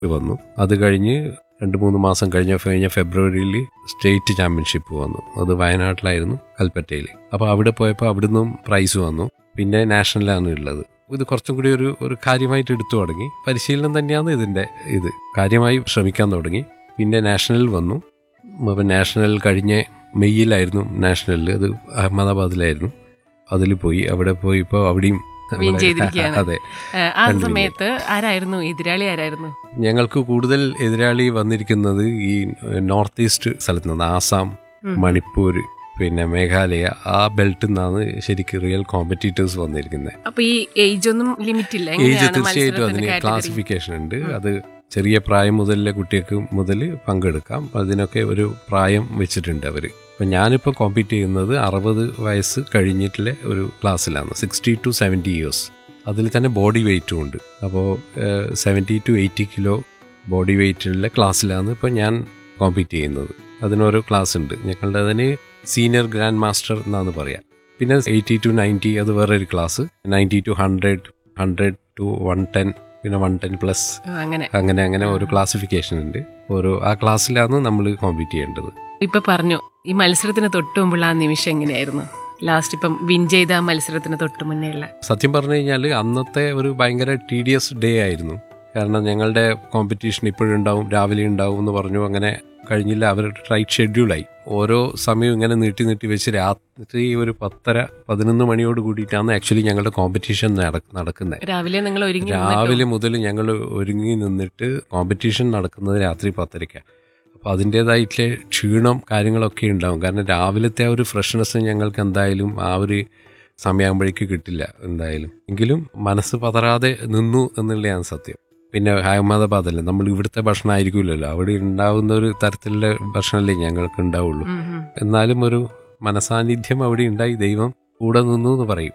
വന്നു അത് കഴിഞ്ഞ് രണ്ട് മൂന്ന് മാസം കഴിഞ്ഞ കഴിഞ്ഞ ഫെബ്രുവരിയിൽ സ്റ്റേറ്റ് ചാമ്പ്യൻഷിപ്പ് വന്നു അത് വയനാട്ടിലായിരുന്നു കൽപ്പറ്റയിൽ അപ്പോൾ അവിടെ പോയപ്പോൾ അവിടുന്നും പ്രൈസ് വന്നു പിന്നെ നാഷണലാണ് ഉള്ളത് ഇത് കുറച്ചും കൂടി ഒരു ഒരു കാര്യമായിട്ട് എടുത്തു തുടങ്ങി പരിശീലനം തന്നെയാണ് ഇതിൻ്റെ ഇത് കാര്യമായി ശ്രമിക്കാൻ തുടങ്ങി പിന്നെ നാഷണൽ വന്നു അപ്പോൾ നാഷണൽ കഴിഞ്ഞ മെയ്യിലായിരുന്നു നാഷണലിൽ അത് അഹമ്മദാബാദിലായിരുന്നു അതിൽ പോയി അവിടെ പോയിപ്പോൾ അവിടെയും Win നമ്മുടെ- ചെയ്തിരിക്കുകയാണ്. അതെ ഏഹ് ആ കണ്ടില്ലേ? സമയത്ത് ആരായിരുന്നു എതിരാളി ആരായിരുന്നു ഞങ്ങൾക്ക് കൂടുതൽ എതിരാളി വന്നിരിക്കുന്നത് ഈ നോർത്ത് ഈസ്റ്റ് സ്ഥലത്ത് നിന്ന് ആസാം ഉം. മണിപ്പൂർ പിന്നെ മേഘാലയ ആ ബെൽറ്റിൽ നിന്നാണ് ശരിക്കും റിയൽ കോമ്പറ്റീറ്റേഴ്സ് വന്നിരിക്കുന്നത് അപ്പൊ ഈ ഏജ് ഒന്നും ലിമിറ്റ് ഇല്ല ഏജ് എങ്ങനെയാണ് തീർച്ചയായിട്ടും മത്സരത്തിന്റെ അതിന് category? ക്ലാസിഫിക്കേഷൻ ഉണ്ട് അത് ചെറിയ പ്രായം മുതലുള്ള കുട്ടികൾക്ക് മുതൽ പങ്കെടുക്കാം അതിനൊക്കെ ഒരു പ്രായം വെച്ചിട്ടുണ്ട് അവർ അപ്പം ഞാനിപ്പോൾ കോമ്പീറ്റ് ചെയ്യുന്നത് അറുപത് വയസ്സ് കഴിഞ്ഞിട്ടുള്ള ഒരു ക്ലാസ്സിലാണ് സിക്സ്റ്റി ടു സെവൻറ്റി ഇയേഴ്സ് അതിൽ തന്നെ ബോഡി വെയ്റ്റും ഉണ്ട് അപ്പോൾ seventy two eighty kilo body വെയ്റ്റുള്ള ക്ലാസ്സിലാണ് ഇപ്പോൾ ഞാൻ കോമ്പീറ്റ് ചെയ്യുന്നത് അതിനോരോ ക്ലാസ് ഉണ്ട് ഞങ്ങളുടെ അതിന് സീനിയർ ഗ്രാൻഡ് മാസ്റ്റർ എന്നാണ് പറയാം പിന്നെ എയ്റ്റി ടു നയൻറ്റി അത് വേറൊരു class ninety two hundred hundred two one ten പിന്നെ വൺ ടെൻ പ്ലസ് ആ, അങ്ങനെ അങ്ങനെ അങ്ങനെ ഒരു ക്ലാസിഫിക്കേഷൻ ഉണ്ട് ഓരോ ആ ക്ലാസ്സിലാണ് നമ്മൾ കോമ്പീറ്റ് ചെയ്യേണ്ടത് ഇപ്പൊ പറഞ്ഞു ഈ മത്സരത്തിന് തൊട്ട് മുമ്പുള്ള ആ നിമിഷം എങ്ങനെയായിരുന്നു ലാസ്റ്റ് ഇപ്പം വിൻ ചെയ്ത ആ മത്സരത്തിന് തൊട്ട് മുന്നേ ഉള്ള സത്യം പറഞ്ഞു കഴിഞ്ഞാൽ അന്നത്തെ ഒരു ഭയങ്കര ടീഡിയസ് ഡേ ആയിരുന്നു കാരണം ഞങ്ങളുടെ കോമ്പറ്റീഷൻ ഇപ്പോഴുണ്ടാവും രാവിലെ ഉണ്ടാവും എന്ന് പറഞ്ഞു അങ്ങനെ കഴിഞ്ഞില്ല അവരുടെ ടൈറ്റ് ഷെഡ്യൂളായി ഓരോ സമയവും ഇങ്ങനെ നീട്ടി നീട്ടി വെച്ച് രാത്രി ഒരു പത്തര പതിനൊന്ന് മണിയോട് കൂടിയിട്ടാണ് ആക്ച്വലി ഞങ്ങളുടെ കോമ്പറ്റീഷൻ നടക്കുന്നത് രാവിലെ നിങ്ങൾ ഒരുങ്ങി രാവിലെ മുതൽ ഞങ്ങൾ ഒരുങ്ങി നിന്നിട്ട് കോമ്പറ്റീഷൻ നടക്കുന്നത് രാത്രി പത്തരയ്ക്കാണ് അപ്പോൾ അതിൻ്റേതായിട്ടുള്ള ക്ഷീണം കാര്യങ്ങളൊക്കെ ഉണ്ടാവും കാരണം രാവിലത്തെ ആ ഒരു ഫ്രഷ്നെസ് ഞങ്ങൾക്ക് എന്തായാലും ആ ഒരു സമയമാകുമ്പോഴേക്ക് കിട്ടില്ല എന്തായാലും എങ്കിലും മനസ്സ് പതറാതെ നിന്നു എന്നുള്ളതാണ് സത്യം പിന്നെ അഹമ്മദാബാദല്ലേ നമ്മൾ ഇവിടുത്തെ ഭക്ഷണം ആയിരിക്കില്ലല്ലോ അവിടെ ഉണ്ടാവുന്ന ഒരു തരത്തിലുള്ള ഭക്ഷണമല്ലേ ഞങ്ങൾക്ക് ഉണ്ടാവുള്ളൂ ഉം, ഉം. എന്നാലും ഒരു മനസാന്നിധ്യം അവിടെ ഉണ്ടായി ദൈവം കൂടെ നിന്നു എന്ന് പറയും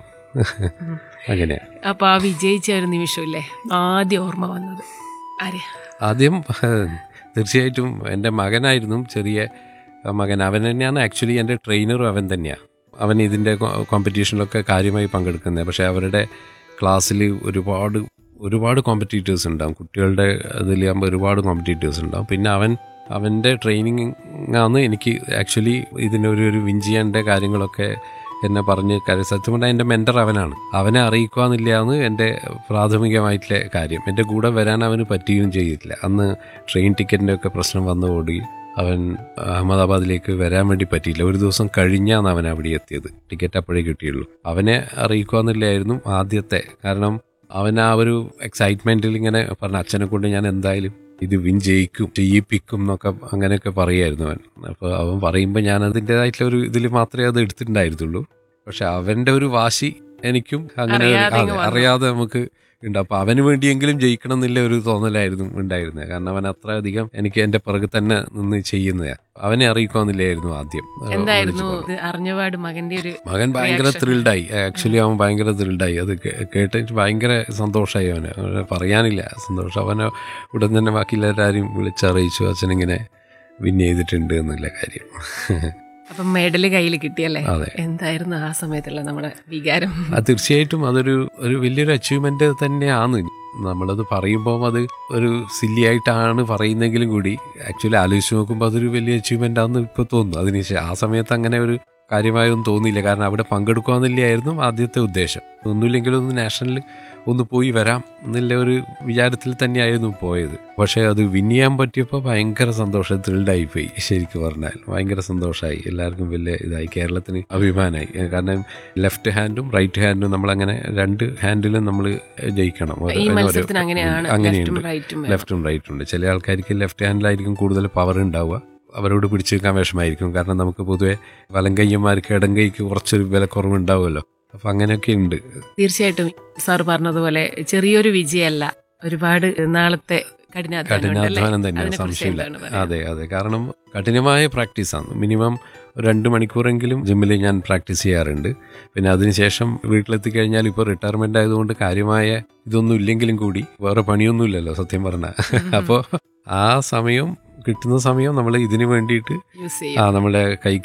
അങ്ങനെ അപ്പൊ ആ വിജയിച്ച ഒരു നിമിഷമില്ലേ ആദ്യം ഓർമ്മ വന്നത് ആരെയാ ആദ്യം തീർച്ചയായിട്ടും എൻ്റെ മകനായിരുന്നു ചെറിയ മകൻ അവൻ തന്നെയാണ് ആക്ച്വലി എൻ്റെ ട്രെയിനറും അവൻ തന്നെയാണ് അവൻ ഇതിൻ്റെ കോമ്പറ്റീഷനിലൊക്കെ കാര്യമായി പങ്കെടുക്കുന്നത് പക്ഷേ അവരുടെ ക്ലാസ്സിൽ ഒരുപാട് ഒരുപാട് കോമ്പറ്റീറ്റേഴ്സ് ഉണ്ടാവും കുട്ടികളുടെ അതിലാകുമ്പോൾ ഒരുപാട് കോമ്പറ്റീറ്റേഴ്സ് ഉണ്ടാവും പിന്നെ അവൻ അവൻ്റെ ട്രെയിനിങ് ആണ് എനിക്ക് ആക്ച്വലി ഇതിനൊരു ഒരു വിൻ ചെയ്യേണ്ട കാര്യങ്ങളൊക്കെ എന്നെ പറഞ്ഞ് കാര്യം സത്യം പറഞ്ഞാൽ എൻ്റെ മെൻറ്റർ അവനാണ് അവനെ അറിയിക്കുക എന്നില്ലാന്ന് എൻ്റെ പ്രാഥമികമായിട്ടുള്ള കാര്യം എൻ്റെ കൂടെ വരാൻ അവന് പറ്റുകയും ചെയ്തിട്ടില്ല അന്ന് ട്രെയിൻ ടിക്കറ്റിൻ്റെ ഒക്കെ പ്രശ്നം വന്നതോടി അവൻ അഹമ്മദാബാദിലേക്ക് വരാൻ വേണ്ടി പറ്റിയില്ല ഒരു ദിവസം കഴിഞ്ഞാണ് അവൻ അവിടെ എത്തിയത് ടിക്കറ്റ് അപ്പോഴേ കിട്ടിയുള്ളൂ അവനെ അറിയിക്കുക എന്നില്ലായിരുന്നു ആദ്യത്തെ കാരണം അവൻ ആ ഒരു എക്സൈറ്റ്മെൻറ്റിൽ ഇങ്ങനെ പറഞ്ഞ അച്ഛനെ കൊണ്ട് ഞാൻ എന്തായാലും ഇത് വിൻ ചെയ്യിക്കും ചെയ്യിപ്പിക്കും എന്നൊക്കെ അങ്ങനെയൊക്കെ പറയായിരുന്നു അവൻ അപ്പോൾ അവൻ പറയുമ്പോൾ ഞാൻ അതിൻ്റെതായിട്ടുള്ള ഒരു ഇതിൽ മാത്രമേ അത് എടുത്തിട്ടുണ്ടായിരുന്നുള്ളൂ പക്ഷെ അവൻ്റെ ഒരു വാശി എനിക്കും അങ്ങനെ ഒരു- അറിയാതെ അങ്ങ് അതെ, വന്നു. അറിയാതെ നമുക്ക് ഉണ്ട് അപ്പോൾ അവന് വേണ്ടിയെങ്കിലും ജയിക്കണം എന്നുള്ള ഒരു തോന്നലായിരുന്നു ഉണ്ടായിരുന്നത് കാരണം അവൻ അത്ര അധികം എനിക്ക് എൻ്റെ പിറകെ തന്നെ നിന്ന് ചെയ്യുന്നതാണ് അവനെ അറിയിക്കാന്നില്ലായിരുന്നു ആദ്യം ആ, എന്തായിരുന്നു വിളിച്ച് പറഞ്ഞു. ഇത് അറിഞ്ഞപാട് മകന്റെ ഒരു മകൻ ഭയങ്കര reaction? ത്രിൽഡായി ആക്ച്വലി അവൻ ഭയങ്കര ത്രിൽഡായി അത് കേ- കേട്ടിട്ട് ഭയങ്കര സന്തോഷമായി അവന് അവന് പറയാനില്ല സന്തോഷം അവനെ ഉടൻ തന്നെ ബാക്കിയെല്ലാവരും വിളിച്ചറിയിച്ചു അച്ഛനിങ്ങനെ വിൻ ചെയ്തിട്ടുണ്ട് എന്നുള്ള കാര്യം അപ്പൊ മെഡല് കയ്യിൽ കിട്ടിയല്ലേ അതെ. എന്തായിരുന്നു ആ സമയത്തുള്ള നമ്മുടെ വികാരം അത് തീർച്ചയായിട്ടും അതൊരു ഒരു വലിയൊരു അച്ചീവ്മെന്റ് തന്നെയാണ് നമ്മളത് പറയുമ്പോൾ അത് ഒരു സില്ലി ആയിട്ടാണ് പറയുന്നെങ്കിലും കൂടി ആക്ച്വലി ആലോചിച്ച് നോക്കുമ്പോൾ അതൊരു വലിയ അച്ചീവ്മെന്റ് ആണെന്ന് ഇപ്പോൾ തോന്നുന്നു അതിന് ശേ- ആ സമയത്ത് അങ്ങനെ ഒരു കാര്യമായൊന്നും തോന്നിയില്ല കാരണം അവിടെ പങ്കെടുക്കുകയെന്നില്ലായിരുന്നു ആദ്യത്തെ ഉദ്ദേശം ഒന്നുമില്ലെങ്കിലും ഒന്ന് നാഷണലിൽ ഒന്ന് പോയി വരാം എന്നുള്ള ഒരു വിചാരത്തിൽ തന്നെയായിരുന്നു പോയത് പക്ഷേ അത് വിൻ ചെയ്യാൻ പറ്റിയപ്പോൾ ഭയങ്കര സന്തോഷം ത്രിൽഡായി പോയി ശരിക്കും പറഞ്ഞാൽ ഭയങ്കര സന്തോഷമായി എല്ലാവർക്കും വലിയ ഇതായി കേരളത്തിന് അഭിമാനമായി കാരണം ലെഫ്റ്റ് ഹാൻഡും റൈറ്റ് ഹാൻഡും നമ്മളങ്ങനെ രണ്ട് ഹാൻഡിലും നമ്മൾ ജയിക്കണം ഒരു- ഈ ഒരു- മത്സരത്തിന് അങ്ങനെയാണ് ലെഫ്റ്റും അങ്ങനെയുണ്ട് റൈറ്റും ലെഫ്റ്റും റൈറ്റും ഉണ്ട് ചില ആൾക്കാർക്ക് ലെഫ്റ്റ് ഹാൻഡിലായിരിക്കും കൂടുതൽ പവർ ഉണ്ടാവുക അവരോട് പിടിച്ചു നിൽക്കാൻ വിഷമായിരിക്കും കാരണം നമുക്ക് പൊതുവെ വലങ്കയ്യന്മാർക്ക് ഇടങ്കൈക്ക് കുറച്ചൊരു വിലക്കുറവ് ഉണ്ടാവുമല്ലോ അപ്പം അങ്ങനെയൊക്കെ ഉണ്ട് തീർച്ചയായിട്ടും സാർ പറഞ്ഞതുപോലെ ചെറിയൊരു വിജയമല്ല ഒരുപാട് നാളത്തെ കഠിനാധ്വാനം ഉണ്ടല്ലേ? കഠിനാധ്വാനം തന്നെയാണ് അതിനെക്കുറിച്ച് സംശയമില്ല എന്താണ് പറയുക? അതെ അതെ കാരണം കഠിനമായ പ്രാക്ടീസാണ് മിനിമം ഒരു രണ്ട് മണിക്കൂറെങ്കിലും ജിമ്മിൽ ഞാൻ പ്രാക്ടീസ് ചെയ്യാറുണ്ട് പിന്നെ അതിനുശേഷം വീട്ടിലെത്തി കഴിഞ്ഞാൽ ഇപ്പോൾ റിട്ടയർമെൻ്റ് ആയതുകൊണ്ട് കാര്യമായ ഇതൊന്നും ഇല്ലെങ്കിലും കൂടി വേറെ പണിയൊന്നുമില്ലല്ലോ സത്യം പറഞ്ഞാൽ അപ്പോൾ ആ സമയം കിട്ടുന്ന സമയം നമ്മൾ ഇതിന് വേണ്ടിയിട്ട് യൂസ് ആ ചെയ്യും നമ്മുടെ കൈക്ക്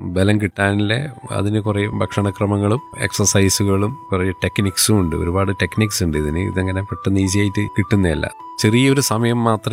ബലം കിട്ടാനുള്ള അതിന് കുറേ ഭക്ഷണക്രമങ്ങളും എക്സസൈസുകളും കുറേ ടെക്നിക്സും ഉണ്ട് ഒരുപാട് ടെക്നിക്സ് ഉണ്ട് ഇതിന് ഇതങ്ങനെ പെട്ടെന്ന് ഈസി ആയിട്ട് കിട്ടുന്നതല്ല ചെറിയൊരു സമയം മാത്രമേ